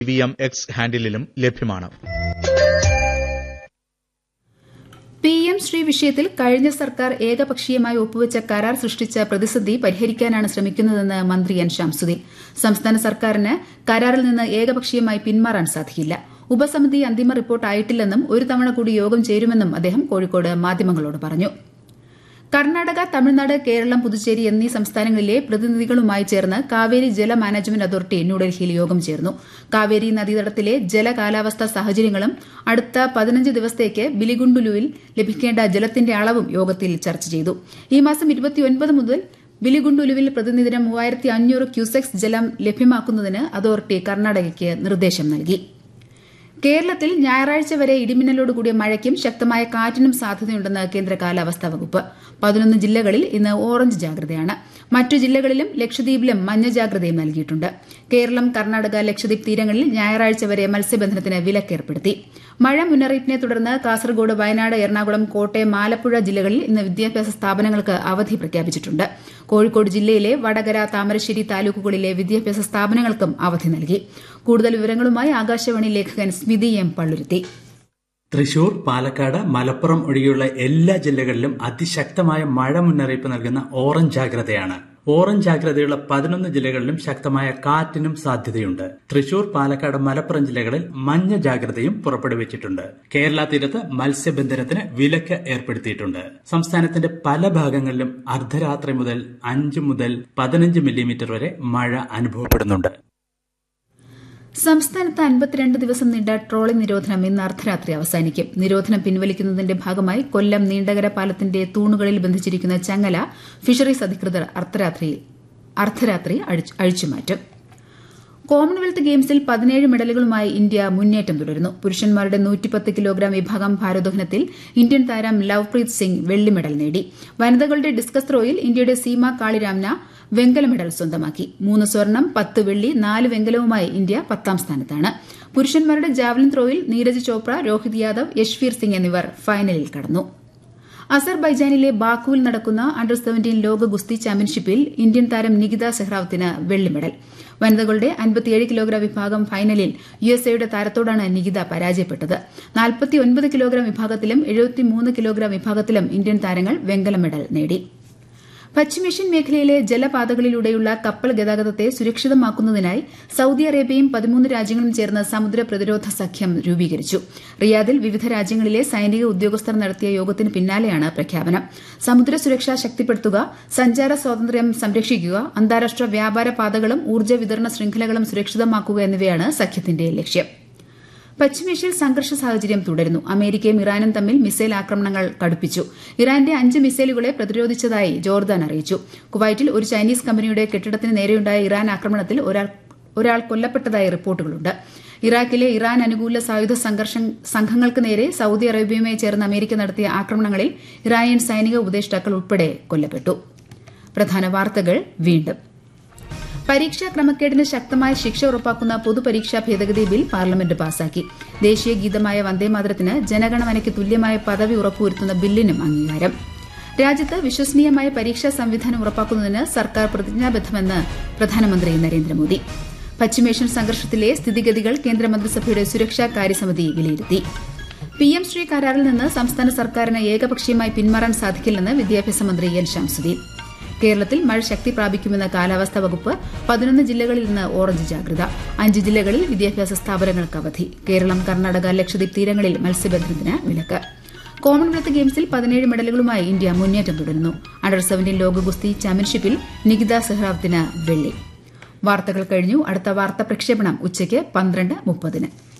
V M X ഹാൻഡിലും ലഭ്യമാണ് P M Shri വിഷയത്തിൽ കഴിഞ്ഞ സർക്കാർ ഏകപക്ഷീയമായി ഒപ്പുവച്ച കരാർ സൃഷ്ടിച്ച പ്രതിസന്ധി പരിഹരിക്കാനാണ് ശ്രമിക്കുന്നതെന്ന് മന്ത്രി എൻ ഷംസുദ്ദീൻ സംസ്ഥാന സർക്കാരിന് കരാറിൽ നിന്ന് ഏകപക്ഷീയമായി പിന്മാറാൻ സാധിക്കില്ല ഉപസമിതി അന്തിമ റിപ്പോർട്ട് ആയിട്ടില്ലെന്നും ഒരു തവണ കൂടി യോഗം ചേരുമെന്നും അദ്ദേഹം കോഴിക്കോട് മാധ്യമങ്ങളോട് പറഞ്ഞു കർണാടക തമിഴ്നാട് കേരളം പുതുച്ചേരി എന്നീ സംസ്ഥാനങ്ങളിലെ പ്രതിനിധികളുമായി ചേർന്ന് കാവേരി ജല മാനേജ്മെന്റ് അതോറിറ്റി ന്യൂഡൽഹിയിൽ യോഗം ചേർന്നു കാവേരി നദീതടത്തിലെ ജല കാലാവസ്ഥാ സാഹചര്യങ്ങളും അടുത്ത പതിനഞ്ച് ദിവസത്തേക്ക് ബിലിഗുണ്ടുലുവിൽ ലഭിക്കേണ്ട ജലത്തിന്റെ അളവും യോഗത്തിൽ ചർച്ച ചെയ്തു ഈ മാസം ഇരുപത്തിയൊൻപത് മുതൽ ബിലിഗുണ്ടുലുവിൽ പ്രതിനിധിനം മൂവായിരത്തി അഞ്ഞൂറ് ക്യൂസെക്സ് ജലം ലഭ്യമാക്കുന്നതിന് അതോറിറ്റി കർണാടകയ്ക്ക് നിർദ്ദേശം നൽകി കേരളത്തിൽ ഞായറാഴ്ച വരെ ഇടിമിന്നലോടുകൂടിയ മഴയ്ക്കും ശക്തമായ കാറ്റിനും സാധ്യതയുണ്ടെന്ന് കേന്ദ്ര കാലാവസ്ഥാ വകുപ്പ് പതിനൊന്ന് ജില്ലകളിൽ ഇന്ന് ഓറഞ്ച് ജാഗ്രതയാണ് മറ്റു ജില്ലകളിലും ലക്ഷദ്വീപിലും മഞ്ഞ ജാഗ്രതയും നൽകിയിട്ടുണ്ട് കേരളം കർണാടക ലക്ഷദ്വീപ് തീരങ്ങളിൽ ഞായറാഴ്ച വരെ മത്സ്യബന്ധനത്തിന് വിലക്കേർപ്പെടുത്തി മഴ മുന്നറിയിപ്പിനെ തുടർന്ന് കാസർഗോഡ് വയനാട് എറണാകുളം കോട്ടയം ആലപ്പുഴ ജില്ലകളിൽ ഇന്ന് വിദ്യാഭ്യാസ സ്ഥാപനങ്ങൾക്ക് അവധി പ്രഖ്യാപിച്ചിട്ടുണ്ട് കോഴിക്കോട് ജില്ലയിലെ വടകര താമരശ്ശേരി താലൂക്കുകളിലെ വിദ്യാഭ്യാസ സ്ഥാപനങ്ങൾക്കും അവധി നൽകി കൂടുതൽ വിവരങ്ങളുമായി ആകാശവാണി ലേഖകൻ സ്മിതി എം പള്ളുരുത്തി തൃശൂർ പാലക്കാട് മലപ്പുറം ഒഴികെയുള്ള എല്ലാ ജില്ലകളിലും അതിശക്തമായ മഴ മുന്നറിയിപ്പ് നൽകുന്ന ഓറഞ്ച് ജാഗ്രതയാണ് ഓറഞ്ച് ജാഗ്രതയുള്ള പതിനൊന്ന് ജില്ലകളിലും ശക്തമായ കാറ്റിനും സാധ്യതയുണ്ട് തൃശൂർ പാലക്കാട് മലപ്പുറം ജില്ലകളിൽ മഞ്ഞ ജാഗ്രതയും പുറപ്പെടുവിച്ചിട്ടുണ്ട് കേരള തീരത്ത് മത്സ്യബന്ധനത്തിന് വിലക്ക് ഏർപ്പെടുത്തിയിട്ടുണ്ട് സംസ്ഥാനത്തിന്റെ പല ഭാഗങ്ങളിലും അർദ്ധരാത്രി മുതൽ അഞ്ച് മുതൽ പതിനഞ്ച് മില്ലിമീറ്റർ വരെ മഴ അനുഭവപ്പെടുന്നുണ്ട് സംസ്ഥാനത്ത് അൻപത്തിരണ്ട് ദിവസം നീണ്ട ട്രോളിംഗ് നിരോധനം ഇന്ന് അർദ്ധരാത്രി അവസാനിക്കും നിരോധനം പിൻവലിക്കുന്നതിന്റെ ഭാഗമായി കൊല്ലം നീണ്ടകര പാലത്തിന്റെ തൂണുകളിൽ ബന്ധിച്ചിരിക്കുന്ന ചങ്ങല ഫിഷറീസ് അധികൃതർ അർദ്ധരാത്രി അഴിച്ചുമാറ്റും കോമൺവെൽത്ത് ഗെയിംസിൽ പതിനേഴ് മെഡലുകളുമായി ഇന്ത്യ മുന്നേറ്റം തുടരുന്നു പുരുഷന്മാരുടെ നൂറ്റിപ്പത്ത് കിലോഗ്രാം വിഭാഗം ഭാരോദ്വഹനത്തിൽ ഇന്ത്യൻ താരം ലവ്പ്രീത് സിംഗ് വെള്ളി മെഡൽ നേടി വനിതകളുടെ ഡിസ്കസ് ത്രോയിൽ ഇന്ത്യയുടെ സീമ കാളിരാംന വെങ്കല മെഡൽ സ്വന്തമാക്കി മൂന്ന് സ്വർണം പത്ത് വെള്ളി നാല് വെങ്കലവുമായി ഇന്ത്യ പത്താം സ്ഥാനത്താണ് പുരുഷന്മാരുടെ ജാവലിൻ ത്രോയിൽ നീരജ് ചോപ്ര രോഹിത് യാദവ് യശ്വീർ സിംഗ് എന്നിവർ ഫൈനലിൽ കടന്നു അസർബൈജാനിലെ ബാക്കുവിൽ നടക്കുന്ന അണ്ടർ സെവന്റീൻ ലോക ഗുസ്തി ചാമ്പ്യൻഷിപ്പിൽ ഇന്ത്യൻ താരം നികിത സെഹ്റാവത്തിന് വെള്ളി മെഡൽ വനിതകളുടെ അൻപത്തിയേഴ് കിലോഗ്രാം വിഭാഗം ഫൈനലിൽ യുഎസ്എയുടെ താരത്തോടാണ് നികിത പരാജയപ്പെട്ടത് നാൽപ്പത്തിയൊൻപത് കിലോഗ്രാം വിഭാഗത്തിലും എഴുപത്തിമൂന്ന് കിലോഗ്രാം വിഭാഗത്തിലും ഇന്ത്യൻ താരങ്ങൾ വെങ്കല മെഡൽ നേടി പശ്ചിമേഷ്യൻ മേഖലയിലെ ജലപാതകളിലൂടെയുള്ള കപ്പൽ ഗതാഗതത്തെ സുരക്ഷിതമാക്കുന്നതിനായി സൌദി അറേബ്യയും പതിമൂന്ന് രാജ്യങ്ങളും ചേർന്ന് സമുദ്ര പ്രതിരോധ സഖ്യം രൂപീകരിച്ചു റിയാദിൽ വിവിധ രാജ്യങ്ങളിലെ സൈനിക ഉദ്യോഗസ്ഥർ നടത്തിയ യോഗത്തിന് പിന്നാലെയാണ് പ്രഖ്യാപനം സമുദ്ര സുരക്ഷ ശക്തിപ്പെടുത്തുക സഞ്ചാര സ്വാതന്ത്ര്യം സംരക്ഷിക്കുക അന്താരാഷ്ട്ര വ്യാപാര പാതകളും ഊർജ്ജ വിതരണ ശൃംഖലകളും സുരക്ഷിതമാക്കുക എന്നിവയാണ് സഖ്യത്തിന്റെ ലക്ഷ്യം പശ്ചിമേഷ്യയിൽ സംഘർഷ സാഹചര്യം തുടരുന്നു അമേരിക്കയും ഇറാനും തമ്മിൽ മിസൈൽ ആക്രമണങ്ങൾ കടുപ്പിച്ചു ഇറാന്റെ അഞ്ച് മിസൈലുകളെ പ്രതിരോധിച്ചതായി ജോർദാൻ അറിയിച്ചു കുവൈറ്റിൽ ഒരു ചൈനീസ് കമ്പനിയുടെ കെട്ടിടത്തിന് നേരെയുണ്ടായ ഇറാൻ ആക്രമണത്തിൽ ഒരാൾ കൊല്ലപ്പെട്ടതായി റിപ്പോർട്ടുകളുണ്ട് ഇറാഖിലെ ഇറാൻ അനുകൂല സായുധ സംഘങ്ങൾക്ക് നേരെ സൌദി അറേബ്യയുമായി ചേർന്ന് അമേരിക്ക നടത്തിയ ആക്രമണങ്ങളിൽ ഇറാനിയൻ സൈനിക ഉപദേഷ്ടാക്കൾ ഉൾപ്പെടെ കൊല്ലപ്പെട്ടു പ്രധാന വാർത്തകൾ വീണ്ടും പരീക്ഷാ ക്രമക്കേടിന് ശക്തമായ ശിക്ഷ ഉറപ്പാക്കുന്ന പൊതുപരീക്ഷാ ഭേദഗതി ബിൽ പാർലമെന്റ് പാസാക്കി ദേശീയ ഗീതമായ വന്ദേമാതരത്തിന് ജനഗണമനയ്ക്ക് തുല്യമായ പദവി ഉറപ്പുവരുത്തുന്ന ബില്ലിനും അംഗീകാരം രാജ്യത്ത് വിശ്വസനീയമായ പരീക്ഷാ സംവിധാനം ഉറപ്പാക്കുന്നതിന് സർക്കാർ പ്രതിജ്ഞാബദ്ധമെന്ന് പ്രധാനമന്ത്രി നരേന്ദ്രമോദി പശ്ചിമേഷ്യൻ സംഘർഷത്തിലെ സ്ഥിതിഗതികൾ കേന്ദ്രമന്ത്രിസഭയുടെ സുരക്ഷാ കാര്യസമിതി വിലയിരുത്തി പി എം ശ്രീ കരാറിൽ നിന്ന് സംസ്ഥാന സർക്കാരിന് ഏകപക്ഷീയമായി പിന്മാറാൻ സാധിക്കില്ലെന്ന് വിദ്യാഭ്യാസ മന്ത്രി എൻ ശംസുദ്ദീൻ കേരളത്തിൽ മഴ ശക്തി പ്രാപിക്കുമെന്ന കാലാവസ്ഥാ വകുപ്പ് പതിനൊന്ന് ജില്ലകളിൽ നിന്ന് ഓറഞ്ച് ജാഗ്രത അഞ്ച് ജില്ലകളിൽ വിദ്യാഭ്യാസ സ്ഥാപനങ്ങൾക്ക് അവധി കേരളം കർണാടക ലക്ഷദ്വീപ് തീരങ്ങളിൽ മത്സ്യബന്ധനത്തിന് വിലക്ക് കോമൺവെൽത്ത് ഗെയിംസിൽ പതിനേഴ് മെഡലുകളുമായി ഇന്ത്യ മുന്നേറ്റം തുടരുന്നു അണ്ടർ സെവന്റീൻ ലോക ഗുസ്തി ചാമ്പ്യൻഷിപ്പിൽ നികിത സെഹ്റാവത്തിന് വെള്ളി വാർത്തകൾ കഴിഞ്ഞു അടുത്ത വാർത്താ പ്രക്ഷേപണം ഉച്ചയ്ക്ക് പന്ത്രണ്ട് മുപ്പതിന്